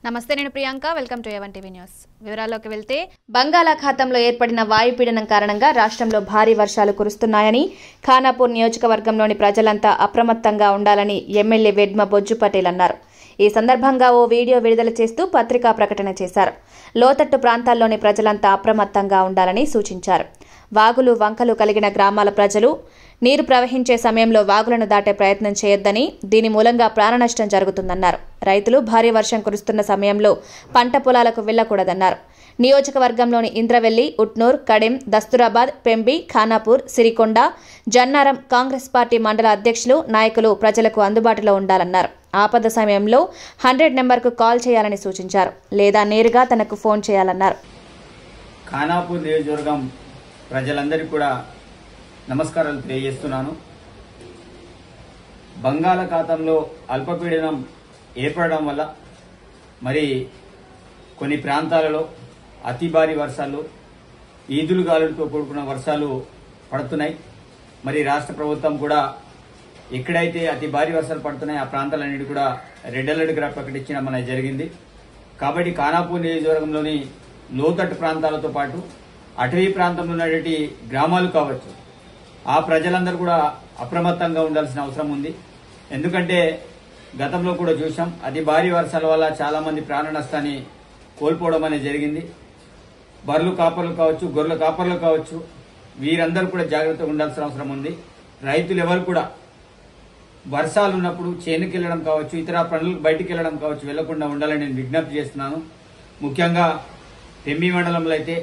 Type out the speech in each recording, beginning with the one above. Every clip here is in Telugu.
నమస్తే నేను Priyanka welcome to A one TV news వివరాల్లోకి వెళ్తే బంగాళాఖాతంలో ఏర్పడిన వాయుపీడనం కారణంగా రాష్ట్రంలో భారీ వర్షాలు కురుస్తున్నాయని ఖానాపూర్ నియోజకవర్గంలోని ప్రజలంతా అప్రమత్తంగా ఉండాలని ఎమ్మెల్యే వెడ్మ బొజ్జు పటేల్ అన్నారు ఈ సందర్భంగా ఓ వీడియో విడుదల చేస్తూ పత్రికా ప్రకటన చేశారు లోతట్టు ప్రాంతాల్లోని ప్రజలంతా అప్రమత్తంగా ఉండాలని సూచించారు వాగులు వంకలు కలిగిన గ్రామాల ప్రజలు నీరు ప్రవహించే సమయంలో వాగులను దాటే ప్రయత్నం చేయొద్దని దీని మూలంగా ప్రాణనష్టం జరుగుతుందన్నారు రైతులు భారీ వర్షం కురుస్తున్న సమయంలో పంట పొలాలకు వెళ్లకూడదన్నారు నియోజకవర్గంలోని ఇంద్రవెల్లి ఉట్నూర్ కడెం దస్తురాబాద్ పెంబి ఖానాపూర్ సిరికొండ జన్నారం కాంగ్రెస్ పార్టీ మండల అధ్యక్షులు నాయకులు ప్రజలకు అందుబాటులో ఉండాలన్నారు ఆపద సమయంలో హండ్రెడ్ నెంబర్కు కాల్ చేయాలని సూచించారు లేదా నేరుగా తనకు ఫోన్ చేయాలన్నారు ఖానాపూర్ నియోజకవర్గం ప్రజలందరికీ కూడా నమస్కారాలు తెలియజేస్తున్నాను బంగాళాఖాతంలో అల్పపీడనం ఏర్పడడం వల్ల మరి కొన్ని ప్రాంతాలలో అతి భారీ వర్షాలు ఈదులు గాలులతో కూడుకున్న వర్షాలు పడుతున్నాయి మరి రాష్ట్ర ప్రభుత్వం కూడా ఎక్కడైతే అతి భారీ వర్షాలు పడుతున్నాయి ఆ ప్రాంతాలన్నిటి కూడా రెడ్ అలర్ట్గా ప్రకటించడం అనేది జరిగింది కాబట్టి ఖానాపూర్ నియోజకవర్గంలోని లోతట్టు ప్రాంతాలతో పాటు అటవీ ప్రాంతంలో ఉన్నటువంటి గ్రామాలు కావచ్చు ఆ ప్రజలందరూ కూడా అప్రమత్తంగా ఉండాల్సిన అవసరం ఉంది ఎందుకంటే గతంలో కూడా చూసాం అతి భారీ వర్షాల వల్ల చాలా మంది ప్రాణ నష్టాన్ని కోల్పోవడం అనేది జరిగింది బర్రెలు కాపర్లు కావచ్చు గొర్రెల కాపర్లు కావచ్చు వీరందరూ కూడా జాగ్రత్తగా ఉండాల్సిన అవసరం ఉంది రైతులు ఎవరు కూడా వర్షాలు ఉన్నప్పుడు చేనుకి వెళ్ళడం కావచ్చు ఇతర పనులకు బయటికి వెళ్ళడం కావచ్చు వెళ్లకుండా ఉండాలని నేను విజ్ఞప్తి చేస్తున్నాను ముఖ్యంగా పెమ్మి మండలంలో అయితే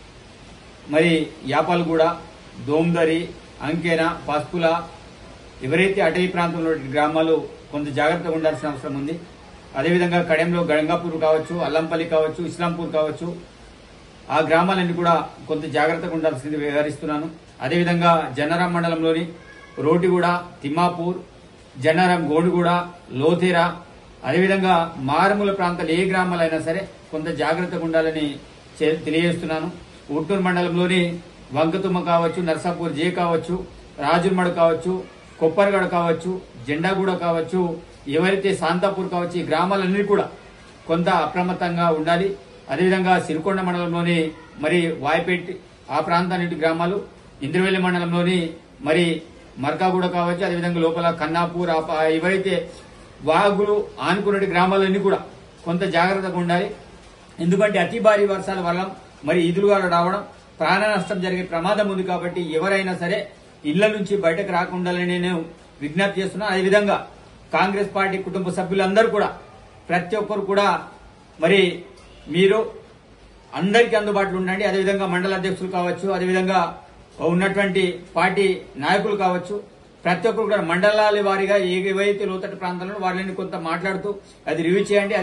మరి యాపాలగూడ దోమ్దరి అంకెన పసుపుల ఎవరైతే అటవీ ప్రాంతంలో ఉన్న గ్రామాలు కొంత జాగ్రత్తగా ఉండాల్సిన అవసరం ఉంది అదేవిధంగా కడెంలో గంగాపూర్ కావచ్చు అల్లంపల్లి కావచ్చు ఇస్లాంపూర్ కావచ్చు ఆ గ్రామాలన్నీ కూడా కొంత జాగ్రత్తగా ఉండాల్సింది వ్యవహరిస్తున్నాను అదేవిధంగా జన్నరాం మండలంలోని రోటిగూడ తిమ్మాపూర్ జన్నరాం గోడుగూడ లోతేరా అదేవిధంగా మారుమూల ప్రాంతాలు ఏ గ్రామాలైనా సరే కొంత జాగ్రత్తగా ఉండాలని చే- తెలియజేస్తున్నాను ఉట్టూరు మండలంలోని వంకతుమ్మ కావచ్చు నర్సాపూర్ జే కావచ్చు రాజుర్మడ్ కావచ్చు కొప్పర్గడ కావచ్చు జెండాగూడ కావచ్చు ఎవరైతే శాంతాపూర్ కావచ్చు ఈ గ్రామాలన్నీ కూడా కొంత అప్రమత్తంగా ఉండాలి అదేవిధంగా సిరికొండ మండలంలోని మరి వాయపేట్ ఆ ప్రాంతానికి గ్రామాలు ఇంద్రవెల్లి మండలంలోని మరి మర్కాగూడ కావచ్చు అదేవిధంగా లోపల కన్నాపూర్ ఆ ప- ఎవరైతే వాగులు ఆనుకున్న గ్రామాలన్నీ కూడా కొంత జాగ్రత్తగా ఉండాలి ఎందుకంటే అతి భారీ వర్షాల వల్ల మరి ఈదులుగా రావడం ప్రాణ నష్టం జరిగే ప్రమాదం ఉంది కాబట్టి ఎవరైనా సరే ఇళ్ల నుంచి బయటకు రాకుండాలని నేను విజ్ఞప్తి చేస్తున్నా అదేవిధంగా కాంగ్రెస్ పార్టీ కుటుంబ సభ్యులందరూ కూడా ప్రతి ఒక్కరు కూడా మరి మీరు అందరికీ అందుబాటులో ఉండండి అదేవిధంగా మండల అధ్యక్షులు కావచ్చు అదేవిధంగా ఉన్నటువంటి పార్టీ నాయకులు కావచ్చు ప్రతి ఒక్కరు కూడా మండలాల వారీగా ఏవైతే లోతట్టు ప్రాంతాలను వాళ్ళని కొంత మాట్లాడుతూ అది రివ్యూ చేయండి